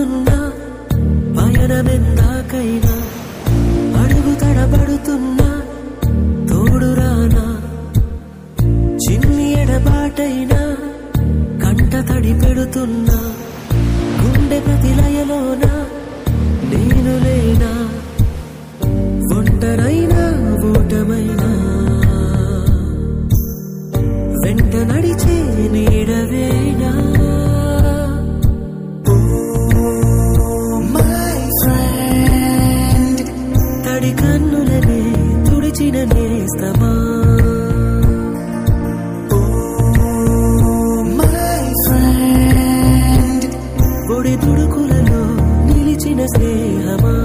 వెళుతున్నా పయనమెందాకైనా అడుగు తడబడుతున్నా తోడు రానా చిన్ని ఎడబాటైనా కంట తడి పెడుతున్నా గుండె ప్రతిలయలోన నేను లేనా ఒంటరైనా ఓటమైనా వెంట నడిచే నీడవేనా My friend, తడి కన్నులనే తుడిచిన నేస్తమా my friend, ఒడి తుడుకులలో నిలిచిన స్నేహమా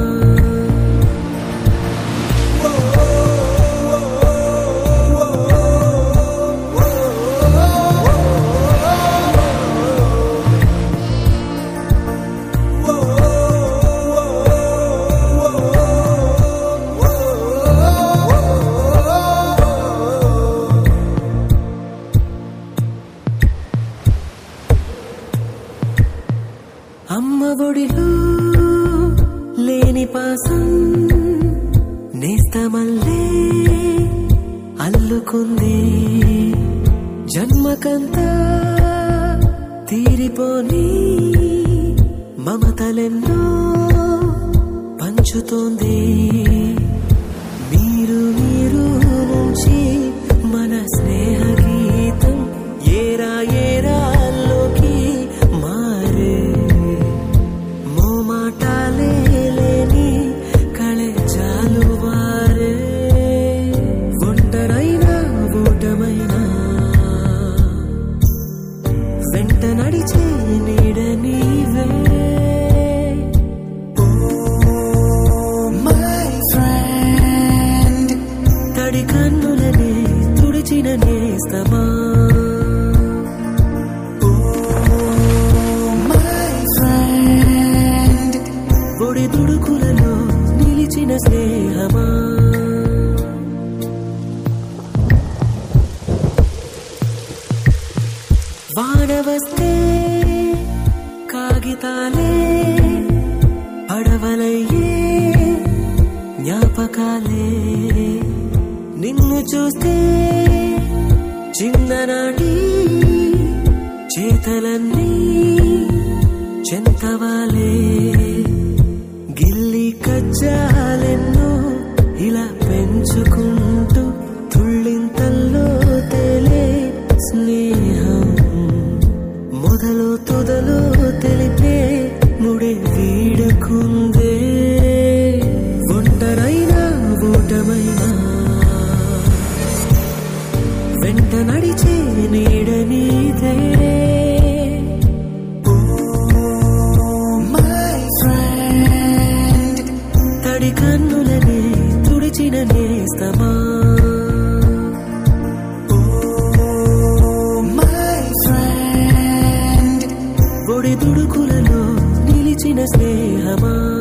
అమ్మ ఒడిలో లేని పాసం నేస్తమల్లే అల్లుకుంది జన్మకంతా తీరిపోని మమతలెన్నో పంచుతోంది మీరు మీరు నుంచి మన స్నేహ గీతం ఏరా ఏరాల్లోకి మారే మోమాటాలే లేని కళే చాలు వారే ఒంటరైనా ఓటమైనా వెంట నడిచే నీడ నీవే my friend, తడి కన్నులనే తుడిచిన నేస్తమా my friend, ఒడి దుడుకులలో నిలిచిన స్నేహమా వాన వస్తే కాగితాలే అడవలయ్యే జ్ఞాపకాలే నిన్ను చూస్తే చిన్ననాటి చేతలన్నీ చెంతవాలే గిల్లి కజ్జాలెన్నో ఇలా పెంచుకుంటూ తుళ్ళింతల్లో తేలే స్నేహం మొదలు తొదలు తెలిపే ముడి వీడకుందే ఒంటరైనా ఓటమైనా వెంట నడిచే నీడ నీదే my friend, తడి కన్నులనే తుడిచిన నేస్తమా my friend, ఒడి దుడుకులలో నిలిచిన స్నేహమా